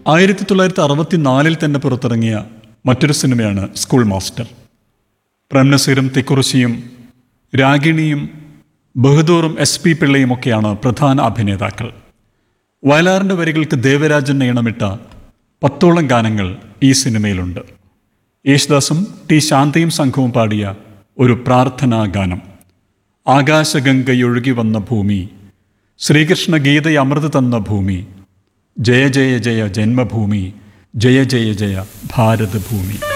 ആയിരത്തി തൊള്ളായിരത്തി അറുപത്തിനാലിൽ തന്നെ പുറത്തിറങ്ങിയ മറ്റൊരു സിനിമയാണ് സ്കൂൾ മാസ്റ്റർ പ്രേംനസീറും തിക്കുറിശിയും രാഗിണിയും ബഹദൂറും എസ് പി പിള്ളയും ഒക്കെയാണ് പ്രധാന അഭിനേതാക്കൾ വയലാറിൻ്റെ വരികൾക്ക് ദേവരാജൻ ഈണമിട്ട പത്തോളം ഗാനങ്ങൾ ഈ സിനിമയിലുണ്ട് യേശുദാസും ടി ശാന്തയും സംഘവും പാടിയ ഒരു പ്രാർത്ഥനാ ഗാനം ആകാശഗംഗയൊഴുകി വന്ന ഭൂമി ശ്രീകൃഷ്ണ ഗീതയെ അമൃത് തന്ന ഭൂമി ജയ ജയ ജയ ജന്മഭൂമി ജയ ജയ ജയ ഭാരതഭൂമി